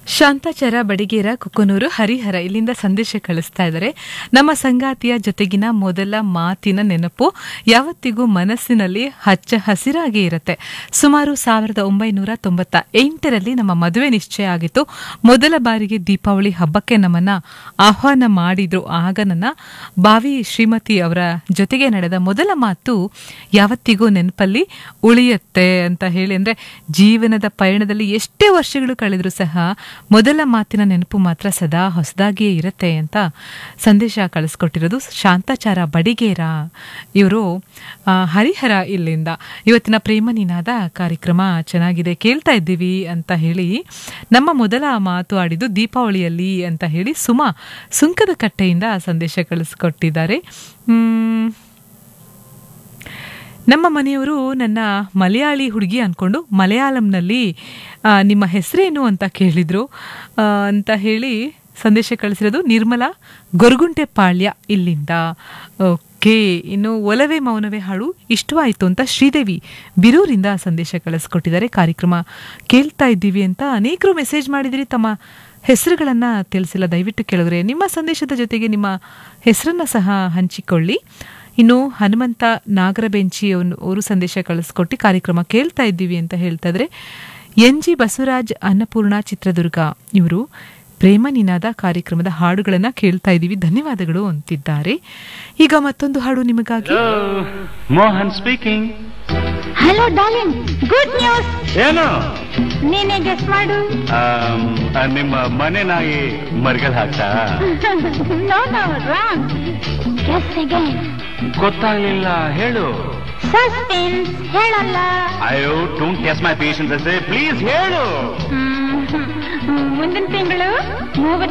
ಶಾಂತಾಚಾರ ಬಡಿಗೇರ ಕುಕ್ಕನೂರು ಹರಿಹರ ಇಲ್ಲಿಂದ ಸಂದೇಶ ಕಳಿಸ್ತಾ ಇದ್ದಾರೆ ನಮ್ಮ ಸಂಗಾತಿಯ ಜೊತೆಗಿನ ಮೊದಲ ಮಾತಿನ ನೆನಪು ಯಾವತ್ತಿಗೂ ಮನಸ್ಸಿನಲ್ಲಿ ಹಚ್ಚ ಹಸಿರಾಗಿ ಇರುತ್ತೆ ಸುಮಾರು ಸಾವಿರದ ಒಂಬೈನೂರ ತೊಂಬತ್ತ ಎಂಟರಲ್ಲಿ ನಮ್ಮ ಮದುವೆ ನಿಶ್ಚಯ ಆಗಿತ್ತು ಮೊದಲ ಬಾರಿಗೆ ದೀಪಾವಳಿ ಹಬ್ಬಕ್ಕೆ ನಮ್ಮನ್ನ ಆಹ್ವಾನ ಮಾಡಿದ್ರು ಆಗ ನನ್ನ ಬಾವಿ ಶ್ರೀಮತಿ ಅವರ ಜೊತೆಗೆ ನಡೆದ ಮೊದಲ ಮಾತು ಯಾವತ್ತಿಗೂ ನೆನಪಲ್ಲಿ ಉಳಿಯುತ್ತೆ ಅಂತ ಹೇಳಿ ಅಂದ್ರೆ ಜೀವನದ ಪಯಣದಲ್ಲಿ ಎಷ್ಟೇ ವರ್ಷಗಳು ಕಳೆದರೂ ಸಹ ಮೊದಲ ಮಾತಿನ ನೆನಪು ಮಾತ್ರ ಸದಾ ಹೊಸದಾಗಿಯೇ ಇರುತ್ತೆ ಅಂತ ಸಂದೇಶ ಕಳಿಸ್ಕೊಟ್ಟಿರೋದು ಶಾಂತಾಚಾರ ಬಡಿಗೇರ ಇವರು ಹರಿಹರ ಇಲ್ಲಿಂದ ಇವತ್ತಿನ ಪ್ರೇಮ ನಿನಾದ ಕಾರ್ಯಕ್ರಮ ಚೆನ್ನಾಗಿದೆ ಕೇಳ್ತಾ ಇದ್ದೀವಿ ಅಂತ ಹೇಳಿ ನಮ್ಮ ಮೊದಲ ಮಾತು ಆಡಿದ್ದು ದೀಪಾವಳಿಯಲ್ಲಿ ಅಂತ ಹೇಳಿ ಸುಮಾ ಸುಂಕದ ಕಟ್ಟೆಯಿಂದ ಸಂದೇಶ ಕಳಿಸ್ಕೊಟ್ಟಿದ್ದಾರೆ ಹ್ಮ್ ನಮ್ಮ ಮನೆಯವರು ನನ್ನ ಮಲಯಾಳಿ ಹುಡುಗಿ ಅಂದ್ಕೊಂಡು ಮಲಯಾಳಂನಲ್ಲಿ ಆ, ನಿಮ್ಮ ಹೆಸರೇನು ಅಂತ ಕೇಳಿದ್ರು ಆ, ಅಂತ ಹೇಳಿ ಸಂದೇಶ ಕಳಿಸಿರೋದು ನಿರ್ಮಲಾ ಗೊರಗುಂಟೆ ಪಾಳ್ಯ ಇಲ್ಲಿಂದ ಓಕೆ ಇನ್ನು ಒಲವೇ ಮೌನವೇ ಹಾಡು ಇಷ್ಟವಾಯಿತು ಅಂತ ಶ್ರೀದೇವಿ ಬಿರೂರಿಂದ ಸಂದೇಶ ಕಳಿಸ್ಕೊಟ್ಟಿದ್ದಾರೆ ಕಾರ್ಯಕ್ರಮ ಕೇಳ್ತಾ ಇದ್ದೀವಿ ಅಂತ ಅನೇಕರು ಮೆಸೇಜ್ ಮಾಡಿದಿರಿ ತಮ್ಮ ಹೆಸರುಗಳನ್ನು ತಿಳಿಸಿಲ್ಲ ದಯವಿಟ್ಟು ಕೇಳಿದ್ರೆ ನಿಮ್ಮ ಸಂದೇಶದ ಜೊತೆಗೆ ನಿಮ್ಮ ಹೆಸರನ್ನ ಸಹ ಹಂಚಿಕೊಳ್ಳಿ ಇನ್ನು ಹನುಮಂತ ನಾಗರಬೆಂಚಿ ಅವನು ಅವರು ಸಂದೇಶ ಕಳಿಸ್ಕೊಟ್ಟು ಕಾರ್ಯಕ್ರಮ ಕೇಳ್ತಾ ಇದ್ದೀವಿ ಅಂತ ಹೇಳ್ತಾ ಇದ್ರೆ ಎನ್ ಜಿ ಬಸವರಾಜ್ ಅನ್ನಪೂರ್ಣ ಚಿತ್ರದುರ್ಗ ಇವರು ಪ್ರೇಮ ನಿನಾದ ಕಾರ್ಯಕ್ರಮದ ಹಾಡುಗಳನ್ನ ಕೇಳ್ತಾ ಇದ್ದೀವಿ ಧನ್ಯವಾದಗಳು ಅಂತಿದ್ದಾರೆ ಈಗ ಮತ್ತೊಂದು ಹಾಡು ನಿಮಗಾಗಿ Hello, Mohan speaking hello darling good news ಏನು ನೀನೇ ಗೆಸ್ ಮಾಡು ಆಮ್, ಆ, ನಿಮ್ಮ ಮನೆ ನಾಯಿ ಮರ್ಗಲ್ ಹಾಕ್ತಾ no no wrong guess again ಗೊತ್ತಾಗ್ಲಿಲ್ಲ ಹೇಳು ಸಸ್ಪೆನ್ಸ್ ಹೇಳಲ್ಲ ಅಯ್ಯೋ ಡೋಂಟ್ ಗೆಸ್ ಮೈ ಪೇಷನ್ಸ್ ಅಸೆ ಪ್ಲೀಸ್ ಹೇಳು ಹ್ಮ್, ಮುಂದಿನ ತಿಂಗಳು ಮೂವತ್ತು